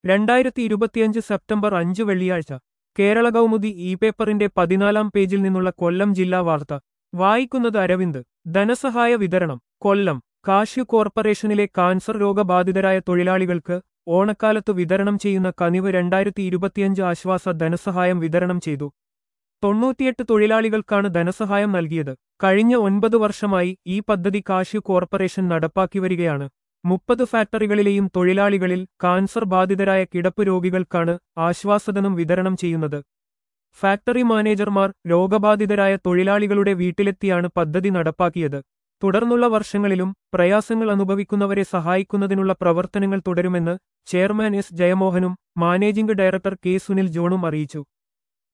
രണ്ടായിരത്തി ഇരുപത്തിയഞ്ച് സെപ്റ്റംബർ അഞ്ച് വെള്ളിയാഴ്ച കേരള കൗമുദി ഇ പേപ്പറിന്റെ പതിനാലാം പേജിൽ നിന്നുള്ള കൊല്ലം ജില്ലാ വാർത്ത വായിക്കുന്നത് അരവിന്ദ് ധനസഹായ വിതരണം കൊല്ലം കാഷ്യു കോർപ്പറേഷനിലെ കാൻസർ രോഗബാധിതരായ തൊഴിലാളികൾക്ക് ഓണക്കാലത്ത് വിതരണം ചെയ്യുന്ന കനിവ് രണ്ടായിരത്തി ഇരുപത്തിയഞ്ച് ആശ്വാസ ധനസഹായം വിതരണം ചെയ്തു തൊണ്ണൂറ്റിയെട്ട് തൊഴിലാളികൾക്കാണ് ധനസഹായം നൽകിയത് കഴിഞ്ഞ ഒൻപത് വർഷമായി ഈ പദ്ധതി കാഷ്യു കോർപ്പറേഷൻ നടപ്പാക്കി വരികയാണ് മുപ്പത് ഫാക്ടറികളിലെയും തൊഴിലാളികളിൽ കാൻസർ ബാധിതരായ കിടപ്പ് രോഗികൾക്കാണ് ആശ്വാസധനം വിതരണം ചെയ്യുന്നത് ഫാക്ടറി മാനേജർമാർ രോഗബാധിതരായ തൊഴിലാളികളുടെ വീട്ടിലെത്തിയാണ് പദ്ധതി നടപ്പാക്കിയത് തുടർന്നുള്ള വർഷങ്ങളിലും പ്രയാസങ്ങൾ അനുഭവിക്കുന്നവരെ സഹായിക്കുന്നതിനുള്ള പ്രവർത്തനങ്ങൾ തുടരുമെന്ന് ചെയർമാൻ എസ് ജയമോഹനും മാനേജിംഗ് ഡയറക്ടർ കെ സുനിൽ ജോണും അറിയിച്ചു